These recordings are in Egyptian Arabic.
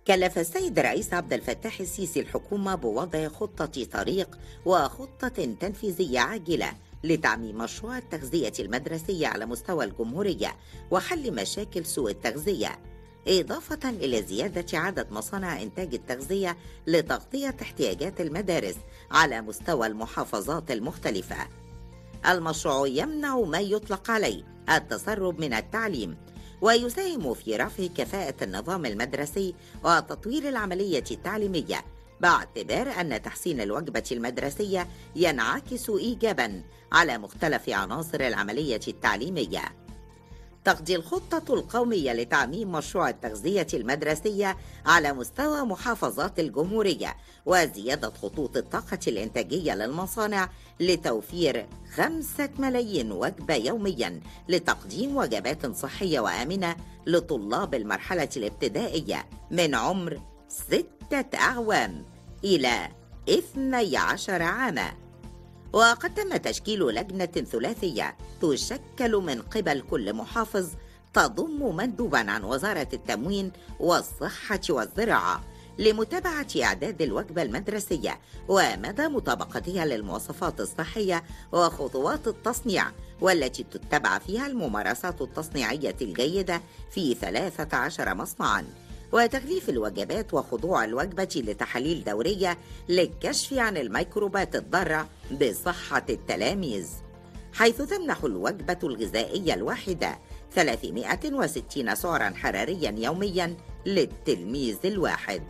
كلف السيد الرئيس عبد الفتاح السيسي الحكومة بوضع خطة طريق وخطة تنفيذية عاجلة لتعميم مشروع التغذية المدرسية على مستوى الجمهورية وحل مشاكل سوء التغذية إضافة إلى زيادة عدد مصانع إنتاج التغذية لتغطية احتياجات المدارس على مستوى المحافظات المختلفة. المشروع يمنع ما يطلق عليه التسرب من التعليم ويساهم في رفع كفاءة النظام المدرسي وتطوير العملية التعليمية باعتبار أن تحسين الوجبة المدرسية ينعكس إيجابا على مختلف عناصر العملية التعليمية. تقضي الخطة القومية لتعميم مشروع التغذية المدرسية على مستوى محافظات الجمهورية وزيادة خطوط الطاقة الإنتاجية للمصانع لتوفير خمسة ملايين وجبة يوميا لتقديم وجبات صحية وآمنة لطلاب المرحلة الابتدائية من عمر ستة أعوام إلى 12 عاما وقد تم تشكيل لجنة ثلاثية تشكل من قبل كل محافظ تضم مندوبا عن وزارة التموين والصحة والزراعة لمتابعة إعداد الوجبة المدرسية ومدى مطابقتها للمواصفات الصحية وخطوات التصنيع والتي تتبع فيها الممارسات التصنيعية الجيدة في 13 مصنعاً وتغليف الوجبات وخضوع الوجبة لتحاليل دورية للكشف عن الميكروبات الضارة بصحة التلاميذ حيث تمنح الوجبة الغذائية الواحدة 360 سعرا حراريا يوميا للتلميذ الواحد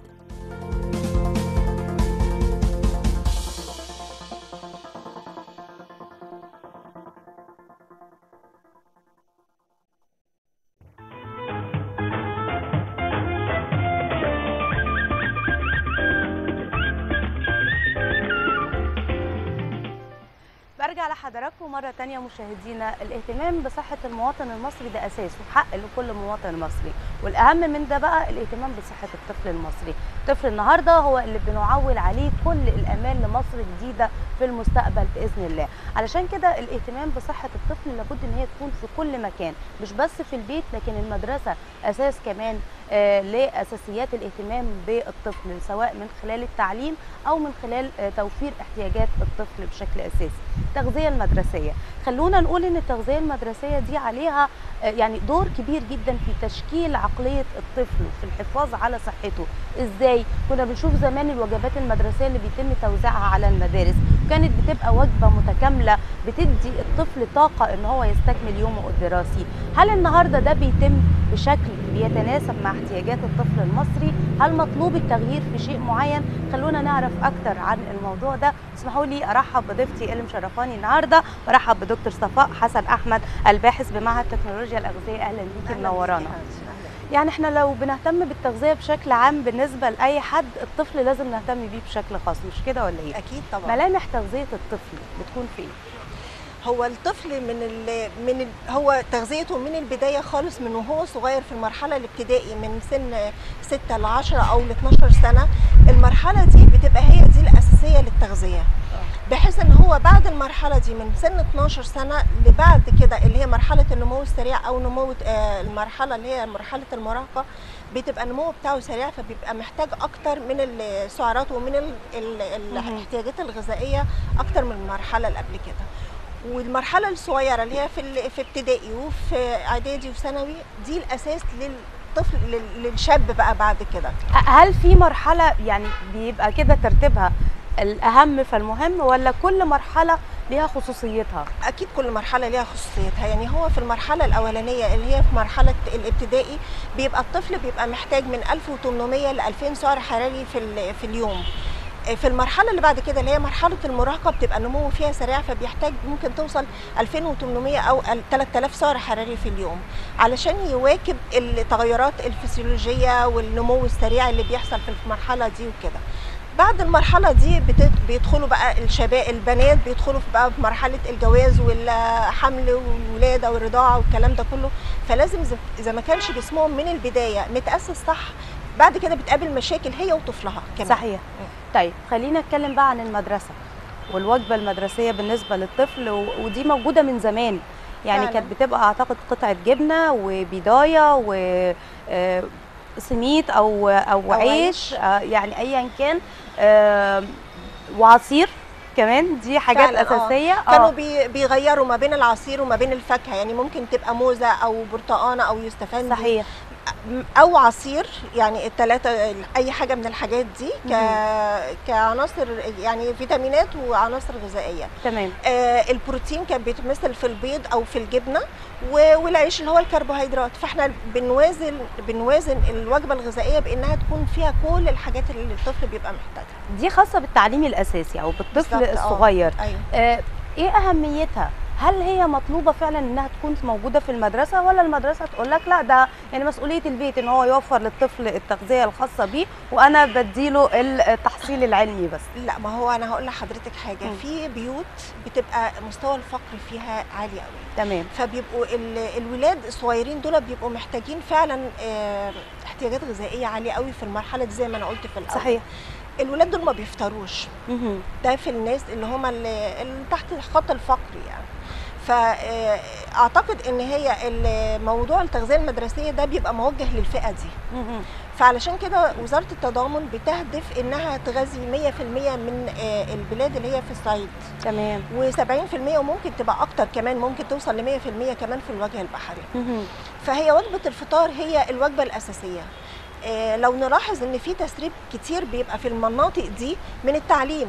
برجع لحضراتكم مرة تانية مشاهدينا الاهتمام بصحة المواطن المصري ده أساس وحق لكل مواطن مصري والأهم من ده بقى الاهتمام بصحة الطفل المصري الطفل النهاردة هو اللي بنعول عليه كل الأمان لمصر جديدة في المستقبل بإذن الله علشان كده الاهتمام بصحة الطفل لابد إن هي تكون في كل مكان مش بس في البيت لكن المدرسة أساس كمان آه، لاساسيات الاهتمام بالطفل سواء من خلال التعليم او من خلال آه، توفير احتياجات الطفل بشكل اساسي. التغذيه المدرسيه، خلونا نقول ان التغذيه المدرسيه دي عليها آه، يعني دور كبير جدا في تشكيل عقليه الطفل وفي الحفاظ على صحته. ازاي؟ كنا بنشوف زمان الوجبات المدرسيه اللي بيتم توزيعها على المدارس، كانت بتبقى وجبه متكامله بتدي الطفل طاقه ان هو يستكمل يومه الدراسي. هل النهارده ده بيتم بشكل بيتناسب مع احتياجات الطفل المصري هل مطلوب التغيير في شيء معين خلونا نعرف اكتر عن الموضوع ده اسمحوا لي ارحب بضيفتي اللي مشرفاني النهارده وارحب بدكتور صفاء حسن احمد الباحث بمعهد تكنولوجيا الاغذيه اهلا بيكي منورانا يعني احنا لو بنهتم بالتغذيه بشكل عام بالنسبه لاي حد الطفل لازم نهتم بيه بشكل خاص مش كده ولا ايه اكيد طبعا ملامح تغذيه الطفل بتكون في ايه هو الطفل من ال من ال هو تغذيته من البدايه خالص من وهو صغير في المرحله الابتدائي من سن 6 ل 10 او ل 12 سنه المرحله دي بتبقى هي دي الاساسيه للتغذيه بحيث ان هو بعد المرحله دي من سن 12 سنه لبعد كده اللي هي مرحله النمو السريع او نمو آه، المرحله اللي هي مرحله المراهقه بتبقى النمو بتاعه سريع فبيبقى محتاج اكتر من السعرات ومن ال ال مهم. الاحتياجات الغذائيه اكتر من المرحله اللي قبل كده والمرحله الصغيره اللي هي في ال- في ابتدائي وفي اعدادي وثانوي دي الاساس للطفل لل- للشاب بقى بعد كده هل في مرحله يعني بيبقى كده ترتيبها الاهم فالمهم ولا كل مرحله ليها خصوصيتها اكيد كل مرحله ليها خصوصيتها يعني هو في المرحله الاولانيه اللي هي في مرحله الابتدائي بيبقى الطفل بيبقى محتاج من 1800 ل 2000 سعر حراري في ال- في اليوم في المرحله اللي بعد كده اللي هي مرحله المراهقه بتبقى النمو فيها سريع فبيحتاج ممكن توصل 2800 او 3000 سعر حراري في اليوم علشان يواكب التغيرات الفسيولوجيه والنمو السريع اللي بيحصل في المرحله دي وكده بعد المرحلة دي بت- بيدخلوا بقى الشباب البنات بيدخلوا في بقى في مرحلة الجواز والحمل والولادة والرضاعة والكلام ده كله فلازم إذا- إذا ما كانش جسمهم من البداية متأسس صح بعد كده بتقابل مشاكل هي وطفلها كمان صحيح طيب خلينا نتكلم بقى عن المدرسه والوجبه المدرسيه بالنسبه للطفل و... ودي موجوده من زمان يعني فعلاً. كانت بتبقى اعتقد قطعه جبنه وبضايه و آه، سميت او او أو عيش آه، يعني ايا كان آه، وعصير كمان دي حاجات فعلاً، آه. اساسيه كانوا بي بيغيروا ما بين العصير وما بين الفاكهه يعني ممكن تبقى موزه او برتقانه او يستفندي صحيح او عصير يعني الثلاثه اي حاجه من الحاجات دي ك... كعناصر يعني فيتامينات وعناصر غذائيه تمام آه البروتين كان بيتمثل في البيض او في الجبنه و- والعيش اللي هو الكربوهيدرات فاحنا بنوازن بنوازن الوجبه الغذائيه بانها تكون فيها كل الحاجات اللي الطفل بيبقى محتاجها دي خاصه بالتعليم الاساسي او بالطفل بالظبط، آه. الصغير ايوه آه، ايه اهميتها هل هي مطلوبه فعلا انها تكون موجوده في المدرسه ولا المدرسه تقول لك لا ده يعني مسؤوليه البيت ان هو يوفر للطفل التغذيه الخاصه بيه وانا بديله التحصيل العلمي بس لا ما هو انا هقول لحضرتك حاجه مم. في بيوت بتبقى مستوى الفقر فيها عالي قوي تمام فبيبقوا ال- الولاد الصغيرين دول بيبقوا محتاجين فعلا آه، احتياجات غذائيه عاليه قوي في المرحله دي زي ما انا قلت في الاول صحيح الولاد دول ما بيفطروش مهم. ده في الناس اللي هم اللي اللي تحت خط الفقر يعني فاعتقد ان هي ال- موضوع التغذيه المدرسيه ده بيبقى موجه للفئه دي مهم. فعلشان كده وزاره التضامن بتهدف انها تغذي 100% من آه، البلاد اللي هي في الصعيد تمام و70% وممكن تبقى اكتر كمان ممكن توصل ل 100% كمان في الوجه البحري مهم. فهي وجبه الفطار هي الوجبه الاساسيه آه، لو نلاحظ ان في تسريب كتير بيبقى في المناطق دي من التعليم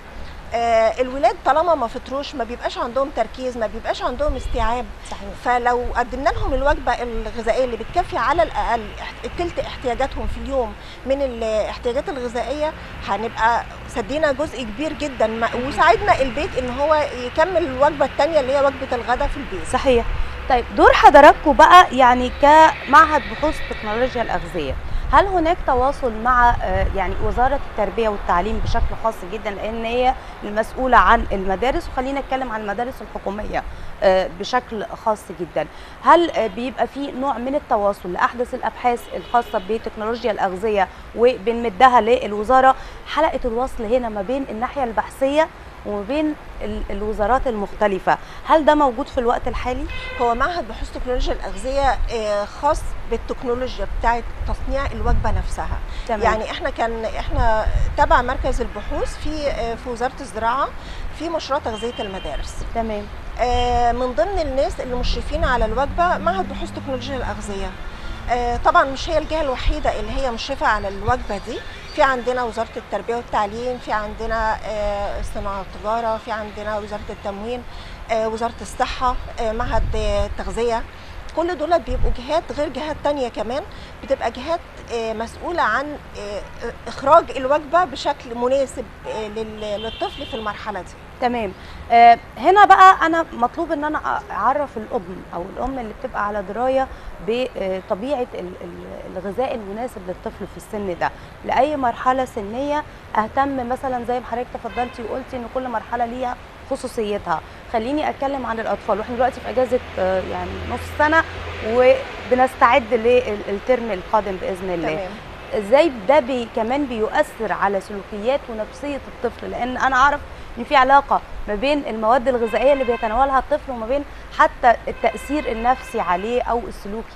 آه، الولاد طالما ما فطروش ما بيبقاش عندهم تركيز ما بيبقاش عندهم استيعاب صحيح فلو قدمنا لهم الوجبه الغذائيه اللي بتكفي على الاقل اح- التلت احتياجاتهم في اليوم من الاحتياجات الغذائيه هنبقى سدينا جزء كبير جدا ما- وساعدنا البيت ان هو يكمل الوجبه الثانيه اللي هي وجبه الغداء في البيت صحيح طيب دور حضراتكم بقى يعني كمعهد بحوث تكنولوجيا الأغذية هل هناك تواصل مع آه، يعني وزارة التربية والتعليم بشكل خاص جدا لأن هي المسؤولة عن المدارس وخلينا نتكلم عن المدارس الحكومية آه، بشكل خاص جدا هل آه، بيبقى في نوع من التواصل لأحدث الأبحاث الخاصة بتكنولوجيا الأغذية وبنمدها للوزارة حلقة الوصل هنا ما بين الناحية البحثية وما بين ال- الوزارات المختلفة هل ده موجود في الوقت الحالي؟ هو معهد بحوث تكنولوجيا الاغذيه آه، خاص بالتكنولوجيا بتاعه تصنيع الوجبه نفسها تمام. يعني احنا كان احنا تبع مركز البحوث في آه، في وزاره الزراعه في مشروع تغذيه المدارس تمام آه، من ضمن الناس اللي مشرفين على الوجبه معهد بحوث تكنولوجيا الاغذيه آه، طبعا مش هي الجهه الوحيده اللي هي مشرفه على الوجبه دي في عندنا وزاره التربيه والتعليم في عندنا آه، الصناعه والتجاره في عندنا وزاره التموين آه، وزاره الصحه آه، معهد آه، التغذيه كل دول بيبقوا جهات غير جهات تانية كمان بتبقى جهات آه، مسؤولة عن آه، إخراج الوجبة بشكل مناسب آه، لل- للطفل في المرحلة دي تمام آه هنا بقى انا مطلوب ان انا اعرف الام او الام اللي بتبقى على درايه بطبيعه ال- ال- الغذاء المناسب للطفل في السن ده لاي مرحله سنيه اهتم مثلا زي ما حضرتك تفضلتي وقلتي ان كل مرحله ليها خصوصيتها خليني اتكلم عن الاطفال واحنا دلوقتي في اجازه آه، يعني نص سنه وبنستعد للترم القادم باذن الله تمام ازاي ده بي كمان بيؤثر على سلوكيات ونفسيه الطفل لان انا اعرف ان في علاقه ما بين المواد الغذائيه اللي بيتناولها الطفل وما بين حتى التاثير النفسي عليه او السلوكي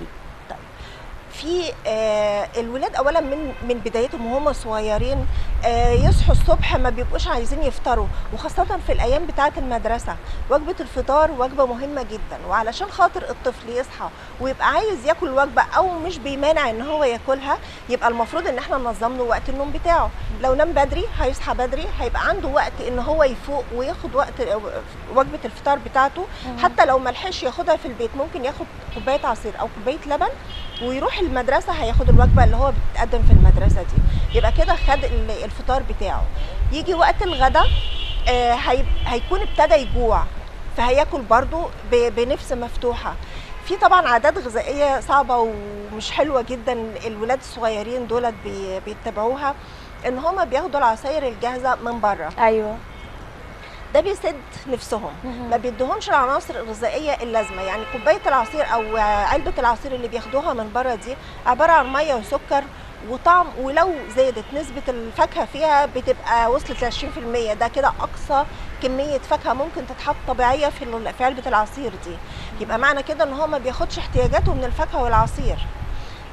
في آه الولاد اولا من من بدايتهم وهم صغيرين آه يصحوا الصبح ما بيبقوش عايزين يفطروا وخاصه في الايام بتاعه المدرسه وجبه الفطار وجبه مهمه جدا وعلشان خاطر الطفل يصحى ويبقى عايز ياكل وجبه او مش بيمانع ان هو ياكلها يبقى المفروض ان احنا ننظم له وقت النوم بتاعه لو نام بدري هيصحى بدري هيبقى عنده وقت ان هو يفوق وياخد وقت وجبه الفطار بتاعته حتى لو ما لحقش ياخدها في البيت ممكن ياخد كوبايه عصير او كوبايه لبن ويروح المدرسه هياخد الوجبه اللي هو بتتقدم في المدرسه دي يبقى كده خد ال- الفطار بتاعه يجي وقت الغداء آه، هي- هيكون ابتدى يجوع فهياكل برضو ب- بنفس مفتوحه في طبعا عادات غذائيه صعبه ومش حلوه جدا الولاد الصغيرين دولت بي- بيتبعوها ان هما بياخدوا العصاير الجاهزه من بره ايوه ده بيسد نفسهم مهم. ما بيديهمش العناصر الغذائيه اللازمه يعني كوبايه العصير او علبه العصير اللي بياخدوها من بره دي عباره عن ميه وسكر وطعم ولو زادت نسبه الفاكهه فيها بتبقى وصلت ل 20% ده كده اقصى كميه فاكهه ممكن تتحط طبيعيه في ال- في علبه العصير دي يبقى معنى كده ان هو ما بياخدش احتياجاته من الفاكهه والعصير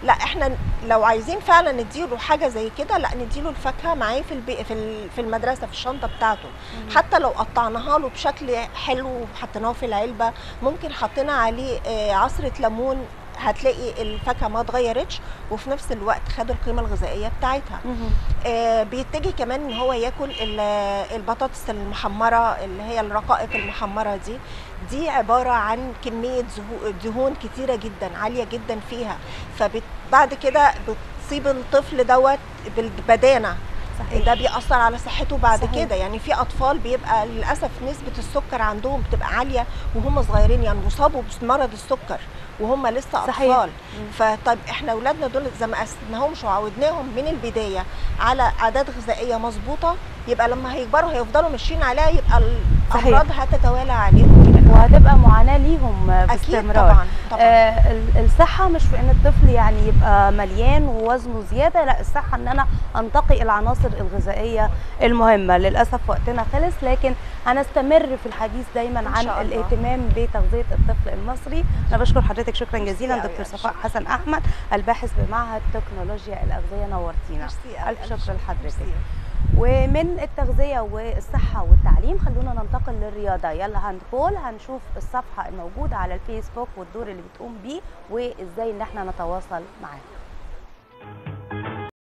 لا احنا لو عايزين فعلا نديله حاجه زي كده لا نديله الفاكهه معاه في البي... في ال- في المدرسه في الشنطه بتاعته حتى لو قطعناها له بشكل حلو وحطيناه في العلبه ممكن حطينا عليه آه، عصره ليمون هتلاقي الفاكهه ما اتغيرتش وفي نفس الوقت خد القيمه الغذائيه بتاعتها مهم. آه، بيتجه كمان ان هو ياكل ال- البطاطس المحمره اللي هي الرقائق المحمره دي دي عباره عن كميه زهو- دهون كتيره جدا عاليه جدا فيها فبعد كده بتصيب الطفل دوت بالبدانه صحيح ده بيأثر على صحته بعد صحيح. كده يعني في اطفال بيبقى للاسف نسبه السكر عندهم بتبقى عاليه وهم صغيرين يعني بيصابوا بمرض السكر وهم لسه صحيح. اطفال مم. فطيب احنا اولادنا دول زي ما قسمناهمش وعودناهم من البدايه على عادات غذائيه مظبوطه يبقى لما هيكبروا هيفضلوا ماشيين عليها يبقى صحيح. الامراض هتتوالى عليهم وهتبقى معاناه ليهم آه، اكيد باستمرار طبعا طبعا آه ال- الصحة مش في ان الطفل يعني يبقى مليان ووزنه زيادة لا الصحة ان انا انتقي العناصر الغذائية المهمة للأسف وقتنا خلص لكن هنستمر في الحديث دايما إن عن شاء الله. الاهتمام بتغذية الطفل المصري انا بشكر حضرتك شكرا ميرسي جزيلا أوي، دكتور ألف صفاء شكر. حسن احمد الباحث بمعهد تكنولوجيا الاغذية نورتينا ميرسي أوي، ألف شكر ميرسي. لحضرتك ومن التغذية والصحة والتعليم خلونا ننتقل للرياضة يلا هاندبول هنشوف الصفحة الموجودة على الفيسبوك والدور اللي بتقوم بيه وازاي ان احنا نتواصل معاها